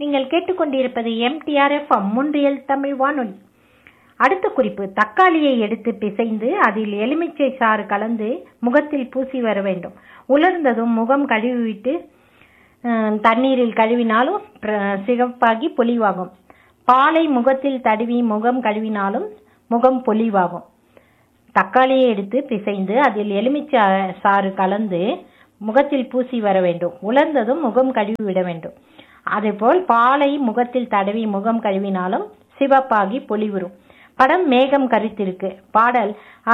நீங்கள் கேட்டுக்கொண்டிருப்பது எம்டிஆர்எஃப் முன்றியல் தமிழ் வானொலி அடுத்த குறிப்பு தக்காளியை எடுத்து பிசைந்து அதில் எலுமிச்சை சாறு கலந்து முகத்தில் பூசி வர வேண்டும் உலர்ந்ததும் முகம் கழுவிவிட்டு அஹ், தண்ணீரில் கழுவினாலும் பிர- சிகப்பாகி பொலிவாகும் பாலை முகத்தில் தடவி முகம் கழுவினாலும் முகம் பொலிவாகும் தக்காளியை எடுத்து பிசைந்து அதில் எலுமிச்சை சாறு கலந்து முகத்தில் பூசி வர வேண்டும் உலர்ந்ததும் முகம் கழுவி விட வேண்டும் அதேபோல் பாலை முகத்தில் தடவி முகம் கழுவினாலும் சிவப்பாகி பொலிவுறும் படம் மேகம் கருத்திருக்கு பாடல்